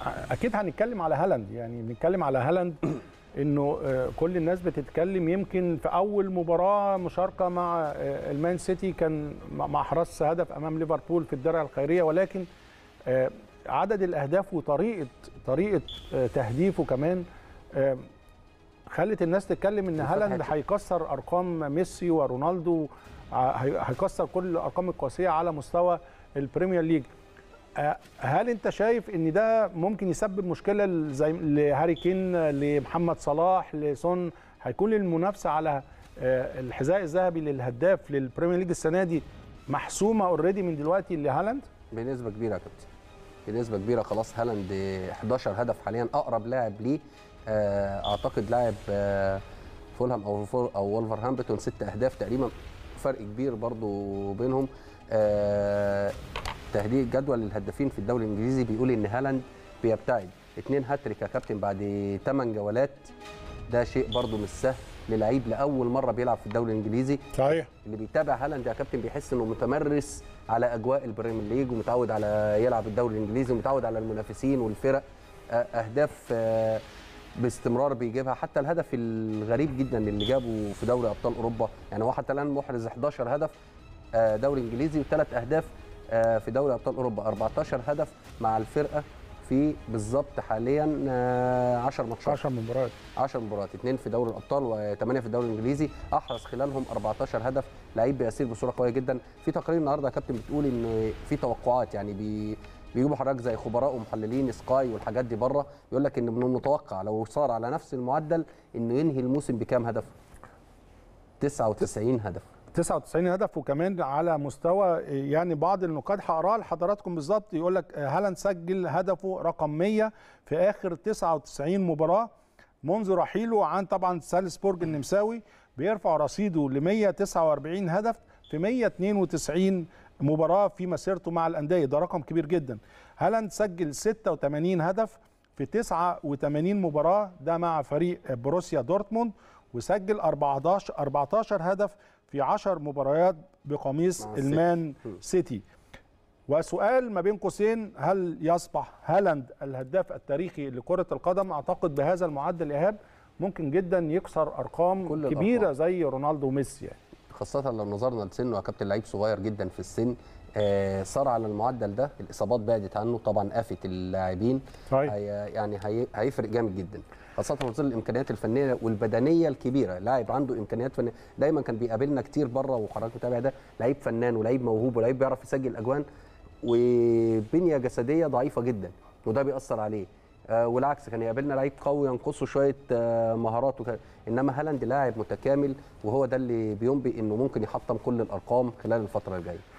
اكيد هنتكلم على هالاند يعني بنتكلم على هالاند انه آه، كل الناس بتتكلم يمكن في اول مباراه مشاركه مع آه، المان سيتي كان مع مع حراس هدف امام ليفربول في الدرع الخيريه ولكن آه، عدد الاهداف وطريقه طريقه آه، تهديفه كمان آه، خلت الناس تتكلم ان هالاند هيكسر ارقام ميسي ورونالدو ع- هي- هيكسر كل الارقام القياسيه على مستوى البريمير ليج آه، هل انت شايف ان ده ممكن يسبب مشكله ل- زي لهاري كين لمحمد صلاح لسون هيكون المنافسه على آه، الحذاء الذهبي للهداف للبريمير ليج السنه دي محسومه اوريدي من دلوقتي لهالاند بنسبه كبيره يا كابتن بنسبه كبيره خلاص هالاند 11 هدف حاليا اقرب لاعب ليه آه، اعتقد لاعب آه، فولهام او فول او وولفرهامبتون ست اهداف تقريبا فرق كبير برضو بينهم آه، تهديد جدول الهدافين في الدوري الانجليزي بيقول ان هالاند بيبتعد اثنين هاتريك يا كابتن بعد 8 جولات ده شيء برضو مش سهل للعيب لاول مره بيلعب في الدوري الانجليزي صحيح اللي بيتابع هالاند يا كابتن بيحس انه متمرس على اجواء البريمير ليج ومتعود على يلعب الدوري الانجليزي ومتعود على المنافسين والفرق آه، اهداف آه، باستمرار بيجيبها حتى الهدف الغريب جدا اللي جابه في دوري ابطال اوروبا يعني هو حتى الان محرز 11 هدف آه، دوري انجليزي وثلاث اهداف آه، في دوري ابطال اوروبا 14 هدف مع الفرقه في بالظبط حاليا 10 ماتشات 10 مباريات 10 مباريات اثنين في دوري الابطال وثمانيه في الدوري الانجليزي احرز خلالهم 14 هدف لعيب بيسير بصوره قويه جدا في تقارير النهارده يا كابتن بتقول ان في توقعات يعني بي بيجيبوا حضرتك زي خبراء ومحللين سكاي والحاجات دي بره يقول لك ان من المتوقع لو صار على نفس المعدل انه ينهي الموسم بكام هدف 99 هدف 99 هدف وكمان على مستوى يعني بعض النقاد هقراها لحضراتكم بالظبط يقول لك هالاند سجل هدفه رقم 100 في اخر 99 مباراه منذ رحيله عن طبعا سالزبورج النمساوي بيرفع رصيده ل 149 هدف في 192 مباراه في مسيرته مع الانديه ده رقم كبير جدا هالاند سجل 86 هدف في 89 مباراه ده مع فريق بروسيا دورتموند وسجل 14 14 هدف في 10 مباريات بقميص مع السيتي. المان سيتي وسؤال ما بين قوسين هل يصبح هالاند الهداف التاريخي لكرة القدم اعتقد بهذا المعدل ايهاب ممكن جدا يكسر ارقام كل كبيرة الأرقام. زي رونالدو وميسي يعني. خاصة لو نظرنا لسنه يا كابتن لعيب صغير جدا في السن آه صار على المعدل ده الاصابات بعدت عنه طبعا آفة اللاعبين صحيح. هي يعني هي هيفرق جامد جدا خاصة في ظل الامكانيات الفنية والبدنية الكبيرة لاعب عنده امكانيات فنية دايما كان بيقابلنا كتير بره وحضرتك متابع ده لعيب فنان ولعيب موهوب ولعيب بيعرف يسجل اجوان وبنية جسدية ضعيفة جدا وده بيأثر عليه آه والعكس كان يقابلنا لعيب قوي ينقصه شويه آه مهارات وكده انما هالاند لاعب متكامل وهو ده اللي بينبئ انه ممكن يحطم كل الارقام خلال الفتره الجايه